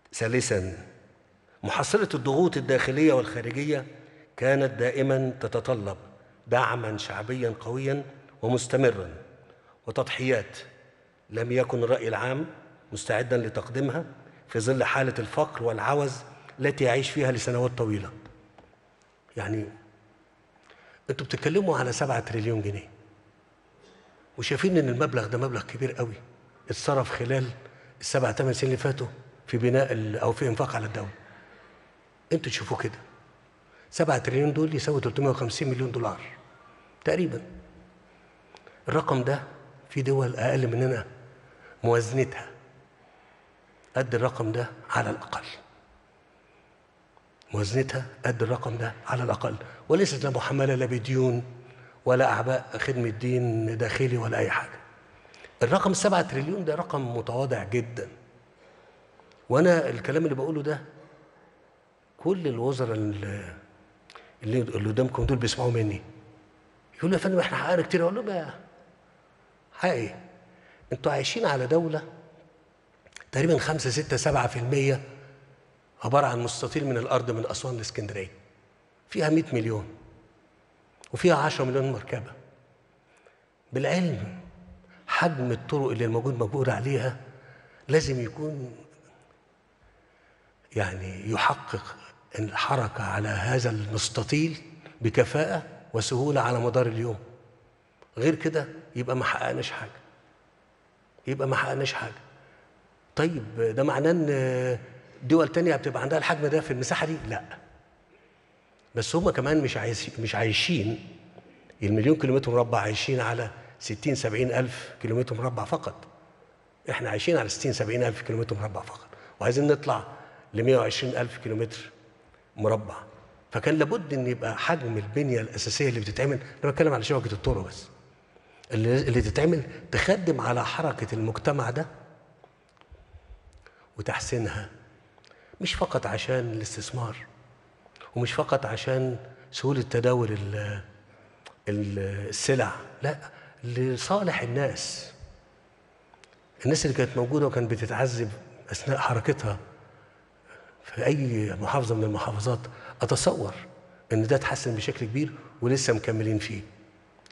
ثالثا محصلة الضغوط الداخلية والخارجية كانت دائما تتطلب دعما شعبيا قويا ومستمرا وتضحيات لم يكن الرأي العام مستعدا لتقديمها في ظل حالة الفقر والعوز التي يعيش فيها لسنوات طويلة يعني انتوا بتتكلموا على سبعة تريليون جنيه وشايفين ان المبلغ ده مبلغ كبير قوي اتصرف خلال السبع ثمان سنين اللي فاتوا في بناء ال- او في انفاق على الدوله انتوا تشوفوا كده 7 تريليون دول يساوي 350 مليون دولار تقريبا الرقم ده في دول اقل مننا موازنتها قد الرقم ده على الاقل موازنتها قد الرقم ده على الاقل وليست لا محمله لا بديون ولا اعباء خدمه دين داخلي ولا اي حاجه الرقم 7 تريليون ده رقم متواضع جدا وانا الكلام اللي بقوله ده كل الوزراء اللي اللي اللي قدامكم دول بيسمعوا مني يقولوا يا فندم احنا حققنا كتير اقول لهم يا حق ايه انتوا عايشين على دوله تقريبا 5 6 7% عباره عن مستطيل من الارض من اسوان لاسكندريه فيها 100 مليون وفيها 10 مليون مركبه بالعلم حجم الطرق اللي الموجود مجبور عليها لازم يكون يعني يحقق الحركة على هذا المستطيل بكفاءة وسهولة على مدار اليوم غير كده يبقى ما حققناش حاجة يبقى ما حققناش حاجة طيب ده معناه ان دول تانية بتبقى عندها الحجم ده في المساحة دي لا بس هم كمان مش عايش مش عايشين المليون كيلومتر مربع عايشين على 60 70 ألف كيلومتر مربع فقط احنا عايشين على 60 70 ألف كيلومتر مربع فقط وعايزين نطلع ل 120 ألف كيلومتر مربع فكان لابد ان يبقى حجم البنيه الاساسيه اللي بتتعمل انا بتكلم على شبكه الطرق بس اللي اللي تتعمل تخدم على حركه المجتمع ده وتحسينها مش فقط عشان الاستثمار ومش فقط عشان سهوله تداول ال- ال- السلع لا لصالح الناس الناس اللي كانت موجوده وكانت بتتعذب اثناء حركتها في اي محافظه من المحافظات اتصور ان ده اتحسن بشكل كبير ولسه مكملين فيه